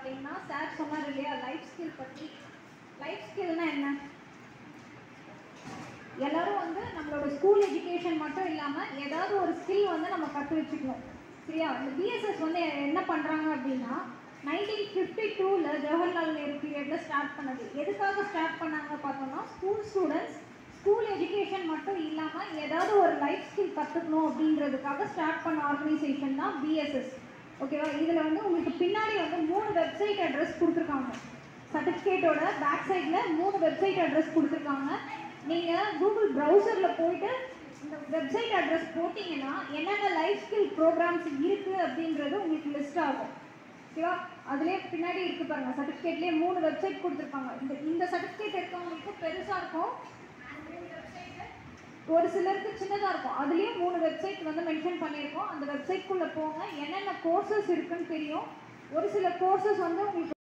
பார்த்தீங்கன்னா சார் சொன்னார் இல்லையா லைஃப் ஸ்கில் பற்றி லைஃப் ஸ்கில்னா என்ன எல்லாரும் வந்து நம்மளோட ஸ்கூல் எஜுகேஷன் மட்டும் இல்லாமல் ஏதாவது ஒரு ஸ்கில் வந்து நம்ம கற்று வச்சுக்கணும் சரியா இந்த பிஎஸ்எஸ் வந்து என்ன பண்ணுறாங்க அப்படின்னா நைன்டீன் ஃபிஃப்டி டூவில் ஜவஹர்லால் நேரு பீரியடில் ஸ்டார்ட் பண்ணது எதுக்காக ஸ்டார்ட் பண்ணாங்க பார்த்தோம்னா ஸ்கூல் ஸ்டூடெண்ட்ஸ் ஸ்கூல் எஜுகேஷன் மட்டும் இல்லாமல் ஏதாவது ஒரு லைஃப் ஸ்கில் கற்றுக்கணும் அப்படின்றதுக்காக ஸ்டார்ட் பண்ண ஆர்கனைசேஷன் தான் பிஎஸ்எஸ் ஓகேவா இதில் வந்து உங்களுக்கு பின்னாடி வந்து மூணு வெப்சைட் அட்ரஸ் கொடுத்துருக்காங்க சர்டிஃபிகேட்டோட பேக் சைடில் மூணு வெப்சைட் அட்ரஸ் கொடுத்துருக்காங்க நீங்கள் கூகுள் ப்ரௌசரில் போயிட்டு இந்த வெப்சைட் அட்ரஸ் போட்டிங்கன்னா என்னென்ன லைஃப் ஸ்கில் ப்ரோக்ராம்ஸ் இருக்குது அப்படின்றது உங்களுக்கு லிஸ்ட் ஆகும் ஓகேவா அதுலேயே பின்னாடி இருக்கு பாருங்க சர்டிஃபிகேட்லேயே மூணு வெப்சைட் கொடுத்துருப்பாங்க இந்த இந்த சர்டிஃபிகேட் இருக்கவங்களுக்கு பெருசாக இருக்கும் ஒரு சிலருக்கு சின்னதாக இருக்கும் அதுலேயும் மூணு வெப்சைட் வந்து மென்ஷன் பண்ணியிருக்கோம் அந்த வெப்சைட்குள்ளே போங்க என்னென்ன கோர்சஸ் இருக்குன்னு தெரியும் ஒரு சில கோர்சஸ் வந்து உங்களுக்கு